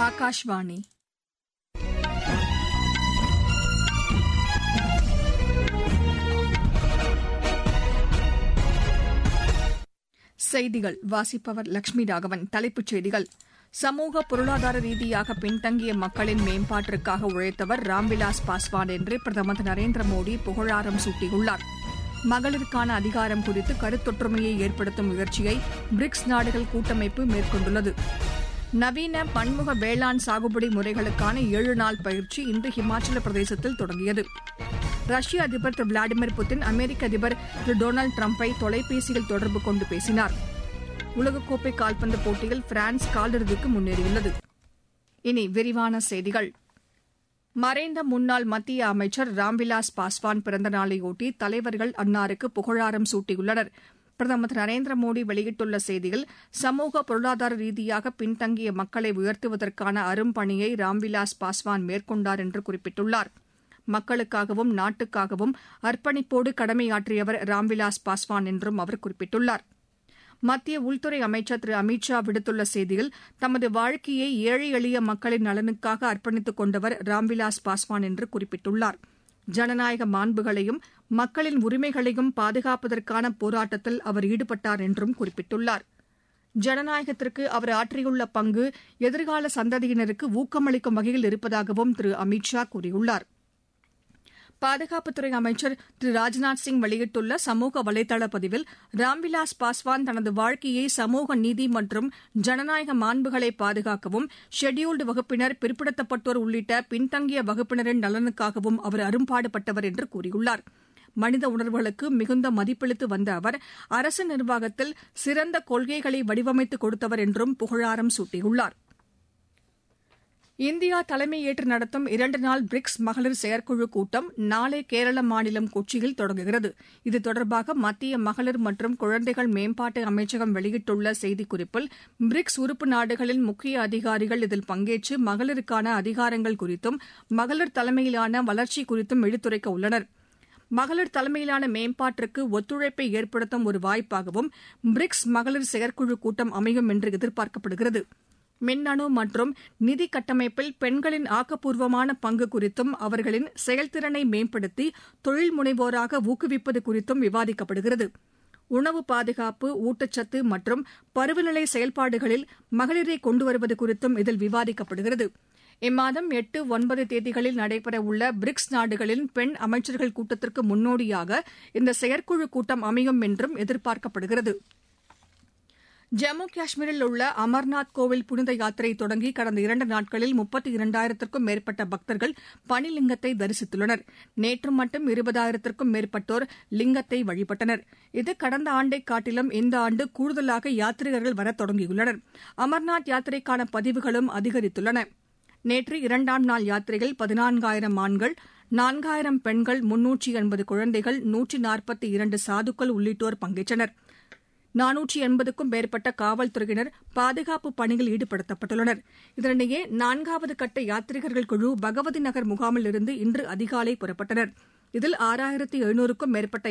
ఆకాశవాణి செய்திகள் வாசிப்பவர் லட்சுமி ராகவன் தலைப்புச் செய்திகள் சமூக பொருளாதார ரீதியாக பின்தங்கிய மக்களின் மேம்பாட்டிற்காக உழைத்தவர் ராம்விலாஸ் பாஸ்வான் என்று பிரதமர் திரு நரேந்திர மோடி புகழாரம் சூட்டியுள்ளார் மகளிருக்கான அதிகாரம் குறித்து கருத்தொற்றுமையை ஏற்படுத்தும் முயற்சியை பிரிக்ஸ் நாடுகள் கூட்டமைப்பு மேற்கொண்டுள்ளது நவீன பன்முக வேளாண் சாகுபடி முறைகளுக்கான ஏழு நாள் பயிற்சி இன்று ஹிமாச்சல பிரதேசத்தில் தொடங்கியது ரஷ்ய அதிபர் திரு விளாடிமிர் புட்டின் அமெரிக்க அதிபர் திரு டொனால்டு டிரம்பை தொலைபேசியில் தொடர்பு கொண்டு பேசினார் உலகக்கோப்பை கால்பந்து போட்டியில் பிரான்ஸ் காலிறுதிக்கு முன்னேறியுள்ளது இனி விரிவான செய்திகள் மறைந்த முன்னாள் மத்திய அமைச்சர் ராம்விலாஸ் பாஸ்வான் பிறந்த நாளையொட்டி தலைவர்கள் அன்னாருக்கு புகழாரம் சூட்டியுள்ளனர் பிரதமர் திரு நரேந்திர மோடி வெளியிட்டுள்ள செய்தியில் சமூக பொருளாதார ரீதியாக பின்தங்கிய மக்களை உயர்த்துவதற்கான அரும்பணியை ராம்விலாஸ் பாஸ்வான் மேற்கொண்டார் என்று குறிப்பிட்டுள்ளார் மக்களுக்காகவும் நாட்டுக்காகவும் அர்ப்பணிப்போடு கடமையாற்றியவர் ராம்விலாஸ் பாஸ்வான் என்றும் அவர் குறிப்பிட்டுள்ளார் மத்திய உள்துறை அமைச்சர் திரு அமித் ஷா விடுத்துள்ள செய்தியில் தமது வாழ்க்கையை ஏழை எளிய மக்களின் நலனுக்காக அர்ப்பணித்துக் கொண்டவர் ராம்விலாஸ் பாஸ்வான் என்று குறிப்பிட்டுள்ளார் ஜனநாயக மாண்புகளையும் மக்களின் உரிமைகளையும் பாதுகாப்பதற்கான போராட்டத்தில் அவர் ஈடுபட்டார் என்றும் குறிப்பிட்டுள்ளார் ஜனநாயகத்திற்கு அவர் ஆற்றியுள்ள பங்கு எதிர்கால சந்ததியினருக்கு ஊக்கமளிக்கும் வகையில் இருப்பதாகவும் திரு அமித் ஷா கூறியுள்ளார் பாதுகாப்புத்துறை அமைச்சர் திரு ராஜ்நாத் சிங் வெளியிட்டுள்ள சமூக வலைதள பதிவில் ராம்விலாஸ் பாஸ்வான் தனது வாழ்க்கையை சமூக நீதி மற்றும் ஜனநாயக மாண்புகளை பாதுகாக்கவும் ஷெட்யூல்டு வகுப்பினர் பிற்படுத்தப்பட்டோர் உள்ளிட்ட பின்தங்கிய வகுப்பினரின் நலனுக்காகவும் அவர் அரும்பாடுபட்டவர் என்று கூறியுள்ளார் மனித உணர்வுகளுக்கு மிகுந்த மதிப்பளித்து வந்த அவர் அரசு நிர்வாகத்தில் சிறந்த கொள்கைகளை வடிவமைத்து கொடுத்தவர் என்றும் புகழாரம் சூட்டியுள்ளார் இந்தியா தலைமையேற்று நடத்தும் இரண்டு நாள் பிரிக்ஸ் மகளிர் செயற்குழு கூட்டம் நாளை கேரள மாநிலம் கொச்சியில் தொடங்குகிறது இது தொடர்பாக மத்திய மகளிர் மற்றும் குழந்தைகள் மேம்பாட்டு அமைச்சகம் வெளியிட்டுள்ள செய்திக்குறிப்பில் பிரிக்ஸ் உறுப்பு நாடுகளின் முக்கிய அதிகாரிகள் இதில் பங்கேற்று மகளிருக்கான அதிகாரங்கள் குறித்தும் மகளிர் தலைமையிலான வளர்ச்சி குறித்தும் எடுத்துரைக்க உள்ளனா் மகளிர் தலைமையிலான மேம்பாட்டிற்கு ஒத்துழைப்பை ஏற்படுத்தும் ஒரு வாய்ப்பாகவும் பிரிக்ஸ் மகளிர் செயற்குழு கூட்டம் அமையும் என்று எதிர்பார்க்கப்படுகிறது மின்னணு மற்றும் நிதி கட்டமைப்பில் பெண்களின் ஆக்கப்பூர்வமான பங்கு குறித்தும் அவர்களின் செயல்திறனை மேம்படுத்தி தொழில் முனைவோராக ஊக்குவிப்பது குறித்தும் விவாதிக்கப்படுகிறது உணவு பாதுகாப்பு ஊட்டச்சத்து மற்றும் பருவநிலை செயல்பாடுகளில் மகளிரை கொண்டுவருவது குறித்தும் இதில் விவாதிக்கப்படுகிறது இம்மாதம் எட்டு ஒன்பது தேதிகளில் நடைபெறவுள்ள பிரிக்ஸ் நாடுகளின் பெண் அமைச்சர்கள் கூட்டத்திற்கு முன்னோடியாக இந்த செயற்குழு கூட்டம் அமையும் என்றும் எதிர்பார்க்கப்படுகிறது ஜம்மு காஷ்மீரில் உள்ள அமர்நாத் கோவில் புனித யாத்திரை தொடங்கி கடந்த இரண்டு நாட்களில் முப்பத்தி இரண்டாயிரத்திற்கும் மேற்பட்ட பக்தர்கள் பனிலிங்கத்தை தரிசித்துள்ளனர் நேற்று மட்டும் இருபதாயிரத்திற்கும் மேற்பட்டோர் லிங்கத்தை வழிபட்டனர் இது கடந்த ஆண்டை காட்டிலும் இந்த ஆண்டு கூடுதலாக யாத்ரீகர்கள் வரத் தொடங்கியுள்ளனர் அமர்நாத் யாத்திரைக்கான பதிவுகளும் அதிகரித்துள்ளன நேற்று இரண்டாம் நாள் யாத்திரையில் பதினான்காயிரம் ஆண்கள் நான்காயிரம் பெண்கள் முன்னூற்றி எண்பது குழந்தைகள் நூற்றி நாற்பத்தி இரண்டு சாதுக்கள் உள்ளிட்டோர் பங்கேற்றனர் நானூற்றி எண்பதுக்கும் மேற்பட்ட காவல்துறையினர் பாதுகாப்பு பணியில் ஈடுபடுத்தப்பட்டுள்ளனர் இதனிடையே நான்காவது கட்ட யாத்ரீகர்கள் குழு பகவதி நகர் முகாமில் இருந்து இன்று அதிகாலை புறப்பட்டனர் இதில் ஆறாயிரத்து எழுநூறுக்கும் மேற்பட்ட